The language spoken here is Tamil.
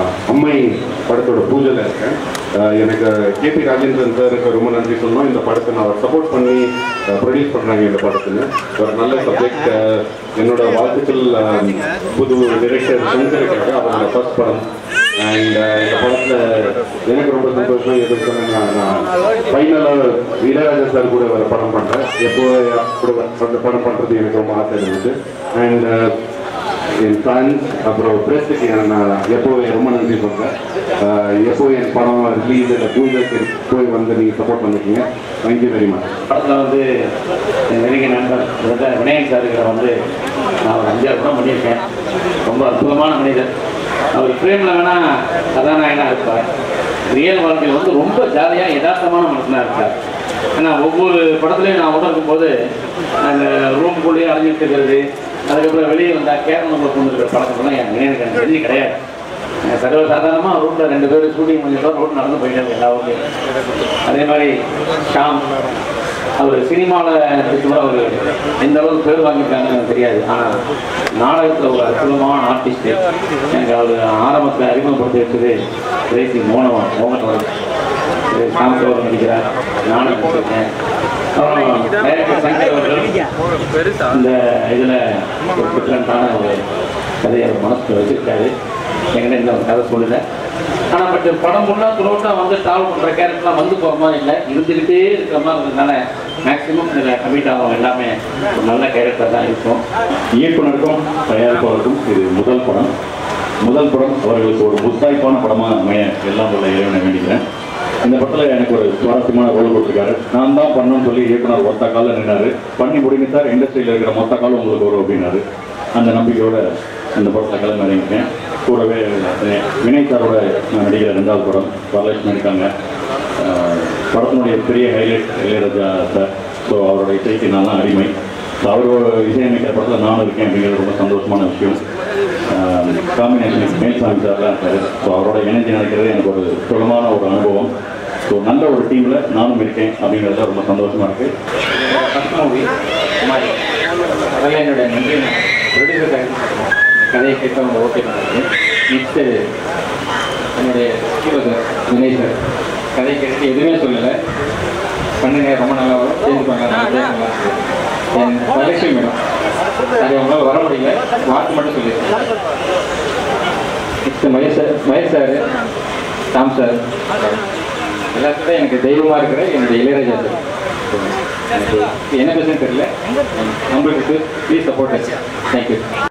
அம்மை படத்தோட பூஜையில் இருக்கேன் ஆஹ் எனக்கு கேபி ராஜேந்திரன் சாருக்கு ரொம்ப நன்றி சொன்னோம் இந்த படத்தை நான் சப்போர்ட் பண்ணி ப்ரொடியூஸ் பண்ணுறாங்க இந்த படத்துன்னு ஒரு நல்ல சப்ஜெக்ட் என்னோட வாழ்த்துக்கள் ஆஹ், புது டிரெக்டர் சங்கருக்காக அவரோட ஃபர்ஸ்ட் படம் அண்ட் இந்த படத்தில் எனக்கு ரொம்ப சந்தோஷம் எது சொன்னா நான் ஃபைனலாக வீரராஜா சார் கூட ஒரு படம் பண்ணுறேன் எப்போ கூட அந்த படம் பண்ணுறது எனக்கு ரொம்ப ஆசை இருந்தது அண்ட் என் ஃபேன்ஸ் அப்புறம் ப்ரெஸ்ஸுக்கு நான் எப்போவும் ரொம்ப நன்றி சொல்கிறேன் எப்போ என் படம் ரிலீஸ் இல்லை பூஜைக்கு போய் வந்து நீங்கள் சப்போர்ட் பண்ணிருக்கீங்க தேங்க்யூ வெரி மச் படத்தில் வந்து என் நெருங்கிய நண்பர் கிட்டத்தட்ட விநாயகன் சாருக்கிட்ட வந்து நான் ஒரு அஞ்சாறு படம் பண்ணியிருக்கேன் ரொம்ப அற்புதமான மனிதர் அவர் ஃப்ரேமில் வேணால் கதாநாயகனாக இருப்பார் ரியல் வாழ்க்கையில் வந்து ரொம்ப ஜாலியாக யதார்த்தமான மனுஷனாக இருப்பார் ஏன்னா ஒவ்வொரு படத்துலையும் நான் உணர்க்கும் போது அந்த ரூம்குள்ளேயே அடைஞ்சிட்டு இருக்கிறது அதுக்கப்புறம் வெளியே வந்தால் கேரளத்தில் கொண்டு இருக்கிற படத்துக்கெல்லாம் என் நினைவுக்கு எனக்கு தெரிஞ்சு கிடையாது சர்வசாதாரணமாக ரோட்டில் ரெண்டு பேரும் ஷூட்டிங் பண்ணிட்டு ரோட் நடந்து போயிட்டாங்க எல்லா ஊர்லேயும் அதே மாதிரி ஷாம் அவர் சினிமாவில் கூட அவர் எந்த அளவுக்கு பேர் வாங்கியிருக்காங்கன்னு எனக்கு தெரியாது ஆனால் நாடகத்தில் ஒரு அற்புதமான ஆர்டிஸ்ட் எனக்கு அவர் ஆரம்பத்தில் அறிமுகப்படுத்தி வச்சது ரேசி மோனவன் மோகன் ஷாம் அவர் நடிக்கிறார் நானும் நடிச்சிருக்கேன் அப்புறம் டைரக்டர் சங்கர் அவர்கள் இந்த இதில் ஒரு டிஃப்ரெண்ட்டான ஒரு கதையை அவர் மனசில் வச்சிருக்காரு என்கிட்ட இந்த ஒரு கதை சொல்லலை ஆனால் பட் படம் ஃபுல்லாக துரோட்டாக வந்து ட்ராவல் பண்ணுற கேரக்டர்லாம் வந்து போகிற மாதிரி இல்லை இருந்துக்கிட்டே இருக்கிற மாதிரி இருந்ததுனால மேக்ஸிமம் இதில் கமிட் ஆகும் எல்லாமே ஒரு நல்ல கேரக்டர் தான் இருக்கும் இயக்குனருக்கும் தயாரிப்பாளருக்கும் இது முதல் படம் முதல் படம் அவர்களுக்கு ஒரு முத்தாய்ப்பான படமாக அமைய எல்லாம் உள்ள இறைவனை வேண்டிக்கிறேன் இந்த படத்தில் எனக்கு ஒரு சுவாரஸ்யமான ரோல் கொடுத்துருக்காரு நான் தான் பண்ணணும்னு சொல்லி இயக்குனர் ஒத்த காலில் நின்னாரு பண்ணி முடிங்க சார் இண்டஸ்ட்ரியில் இருக்கிற மொத்த காலம் உங்களுக்கு வரும் அப்படின்னாரு அந்த நம்பிக்கையோட இந்த படத்தில் கிளம்பி இறங்கிட்டேன் கூடவே அஹ், வினய் சாரோட நான் நடிக்கிற ரெண்டாவது படம் வரலட்சுமி இருக்காங்க அஹ், படத்தினுடைய பெரிய ஹைலைட் இளையராஜா சார் ஸோ அவரோட இசைக்கு நான் தான் அடிமை ஸோ அவரோட இசையமைக்கிற படத்தில் நானும் இருக்கேன் அப்படிங்கிறது ரொம்ப சந்தோஷமான விஷயம் காம்பினேஷன் மேல்சாமி சார்லாம் இருக்காரு ஸோ அவரோட இணைஞ்சு நினைக்கிறது எனக்கு ஒரு சுலமான ஒரு அனுபவம் ஸோ நல்ல ஒரு டீமில் நானும் இருக்கேன் அப்படிங்கிறதுல ரொம்ப சந்தோஷமாக இருக்குது ஃபஸ்ட் மூவி குமாரி அதில் என்னுடைய நன்றி ப்ரொடியூசர் கதையை கேட்டவங்க ஓகே பண்ணுறது நெக்ஸ்ட்டு என்னுடைய ஹீரோ சார் வினய் சார் கதையை கேட்டு எதுவுமே சொல்லலை பண்ணுங்க ரொம்ப நல்லா வரும் சேர்ந்துப்பாங்க நல்லா பேசுவாங்க என் வரலட்சுமி மேடம் அது அவங்களால வர முடியல வாக்கு மட்டும் சொல்லியிருக்கேன் next Mahesh sir Mahesh sir Ram sir எல்லாத்துக்கும் எனக்கு தெய்வமாக இருக்கிற என்னுடைய இளையராஜா சார் எனக்கு என்ன பேசுன்னு தெரியல நம்மளுக்கு ப்ளீஸ் சப்போர்ட் தேங்க்யூ